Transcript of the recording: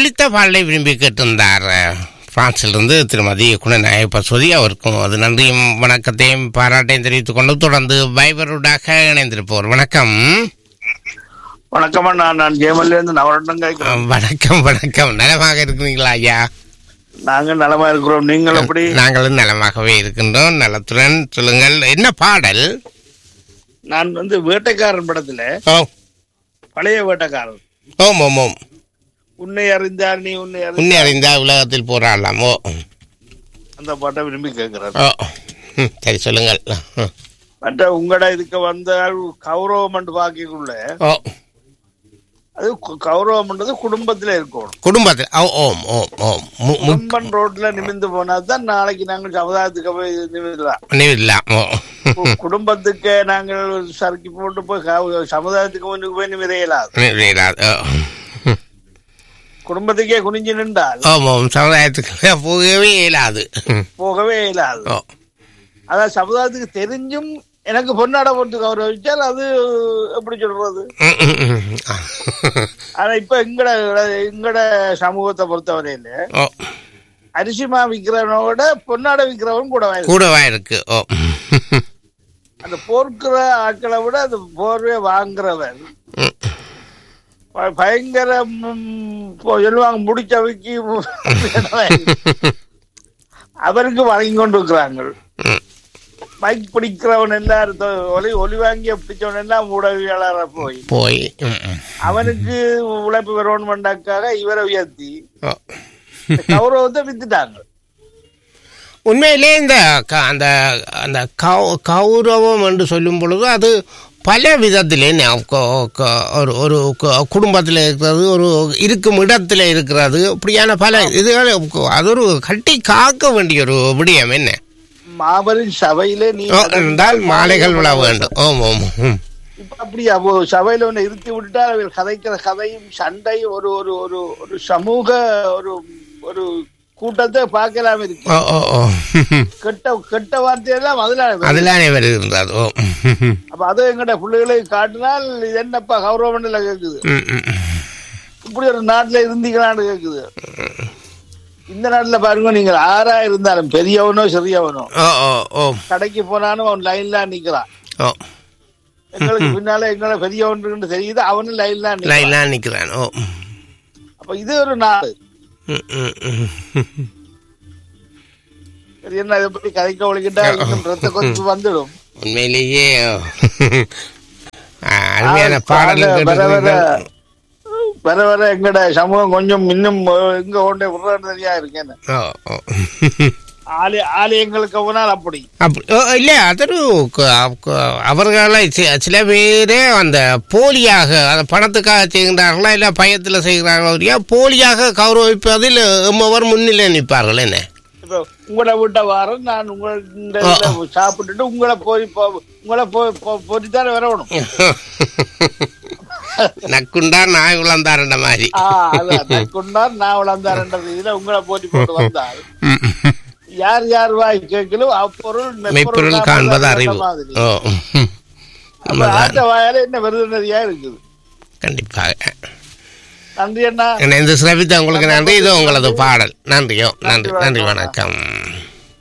ஒலித்த பாடலை விரும்பி கேட்டிருந்தார் அஹ், பிரான்சிலிருந்து திருமதி குணநாயக பசுவதி அவருக்கும் அது நன்றியும் வணக்கத்தையும் பாராட்டையும் தெரிவித்துக் கொண்டு தொடர்ந்து வைபருடாக இணைந்திருப்போர் வணக்கம் வணக்கம் நான் நான் ஜெயமல்ல இருந்து நவரட்னம் கேட்கிறேன் அஹ், வணக்கம் வணக்கம் நலமாக இருக்கிறீங்களா ஐயா நாங்க நலமா இருக்கிறோம் நீங்கள் எப்படி நாங்களும் நலமாகவே இருக்கின்றோம் நலத்துடன் சொல்லுங்கள் என்ன பாடல் நான் வந்து வேட்டைக்காரன் படத்துல ஓ பழைய வேட்டைக்காரன் ஓம் ஓம் ஓம் உன்னை அறிந்தார் நீ உன்னை அறிந்த உன்னை அறிந்தால் உலகத்தில் போராடலாம் ஓ அந்த பாட்டை விரும்பி கேட்கிறேன் ஓ ம், சரி சொல்லுங்கள் ம். மற்ற உங்களோட இதுக்கு வந்தால் கௌரவம் என்று பாக்கிக்குள்ள ஓ அது கு- கௌரவம்ன்றது குடும்பத்துல இருக்கணும் குடும்பத்தில் ஓ ஓம் ஓம் ஓம் மு- மு- குடும்பம் ரோட்ல நிமிந்து போனா தான் நாளைக்கு நாங்கள் சமுதாயத்துக்கு போய் நிமிடலாம் நிமிடலாம் ஓ கு- குடும்பத்துக்கு நாங்கள் சறுக்கி போட்டு போய் க- சமுதாயத்துக்கு முன்னுக்கு போய் நிமிரையலாது நிமிடலாம் ஓ ம். குடும்பத்துக்கே குனிஞ்சு நின்றால் ஓம் ஓம் சமுதாயத்துக்கு போகவே இயலாது ம். போகவே இயலாது ஓ அதான் சமுதாயத்துக்கு தெரிஞ்சும் எனக்கு பொன்னாட போட்டு கௌரவிச்சால் அது எப்படி சொல்றது ம், ம், ம். ஆ. ஆனா இப்ப எங்கட எங்கட சமூகத்தை பொறுத்தவரையில ஓ அரிசிமா விக்கிறவனோட பொன்னாட விக்கிறவன் கூட வாங்கி கூடவா இருக்கு ஓ அந்த போர்க்கிற ஆட்களை விட அந்த போர்வே வாங்குறவன் ம். ப- பயங்கர ம், இப்போ சொல்லுவாங்க முடிச்சவைக்கு அவருக்கு வழங்கி கொண்டு இருக்கிறாங்க ம். மைக் பிடிக்கிறவன் எல்லாரும் தொ- ஒலி ஒலி வாங்கி பிடிச்சவன் எல்லாம் உதவியாளராக போய் போய் ம், ம். அவனுக்கு உழைப்பு வரணுமெண்டாக்காக இவரை உயர்த்தி ஓ இந்த கௌரவத்தை வித்துட்டாங்க உண்மையிலே இந்த க- அந்த அந்த கௌ- கௌரவம் என்று சொல்லும் பொழுது அது பல விதத்திலே ந- க- க- ஒரு ஒரு க- குடும்பத்தில் இருக்கிறது ஒரு இருக்கும் இடத்துல இருக்கிறது இப்படியான பல இதுகள் அது ஒரு கட்டி காக்க வேண்டிய ஒரு விடயம் என்ன மாபெரும் சபையில நீ ஓ, இருந்தால் மாலைகள் விழ வேண்டும் ஓம் ஓம் ம். இப்ப அப்படி அவ சபையில ஒண்ணு இருத்தி விட்டுட்டா அவர் கதைக்கிற கதையும் சண்டையும் ஒரு ஒரு ஒரு ஒரு சமூக ஒரு ஒரு கூட்டத்தை பார்க்கலாம் இருக்கு ஓ ஓ ஓ கெட்ட கெட்ட வார்த்தையெல்லாம் அதுல அதிலானே வருகின்றது ஓ அப்ப அதை எங்கட பிள்ளைகளுக்கு காட்டினால் இது என்னப்பா கௌரவம் கேக்குது ம், ம், ம். இப்படி ஒரு நாட்டுல இருந்தீங்களான்னு கேக்குது இந்த நாட்டுல பாருங்க நீங்கள் ஆறா இருந்தாலும் பெரியவனோ சிறியவனோ ஓ ஓ ஓ கடைக்கு போனாலும் அவன் லைன்ல நிக்கிறான் ஓ எங்களுக்கு பின்னால எங்களை பெரியவன் தெரியுது அவனும் லைன்ல நிக்கிறான் லைன்லாம் நிற்கிறான் ஓ அப்ப இது ஒரு நாடு ம், ம், ம். சரி என்ன இதை பத்தி கதைக்க ஒழிக்கிட்டா இன்னும் ரத்த கொதிப்பு வந்துடும் உண்மையிலேயே ஆ, அருமையான ஆ, பாடல் வர வர கேட்டிருக்கிறீர்கள். வர வர எங்கட சமூகம் கொஞ்சம் இன்னும் எங்க கொண்டே விடுறது தெரியா இருக்கேன் ஓ, ஓ. ஆலய ஆலயங்களுக்கு போனால் அப்படி அப்படி ஓ, இல்லை அதொரு க- க- அவர்களை சி- சில பேரே அந்த போலியாக அந்த பணத்துக்காக செய்கின்றார்களா இல்லை பயத்தில் செய்கிறார்களா இல்லையா போலியாக கௌரவிப்பதில் எம்மவர் முன்னிலை நிற்பார்கள் என்ன இப்ப உங்களோட வீட்டை வாரம் நான் உங்கள இந்த இதுல சாப்பிட்டுட்டு உங்களை போய் போ- உங்களை போய் போ- போட்டுத்தானே வரணும் நக்குண்டா நாய் உழந்தாருன்ற மாதிரி ஆ, அதான் கொண்டார் நான் வளர்ந்தாருன்றது இதுல உங்களை போட்டி போட்டு வந்தார் ம், ம். யார் யார் வாய் கேட்கலும் அப்பொருள் மெய்ப்பொருள் காண்பது அறிவு மாதிரி ஓ ம். அப்ப ஆட்ட வாயால என்ன விருதுநதியா இருக்குது கண்டிப்பாக நன்றி அண்ணா இணைந்து சிறப்பித்த உங்களுக்கு நன்றி இது உங்களது பாடல் நன்றியோ நன்றி நன்றி வணக்கம்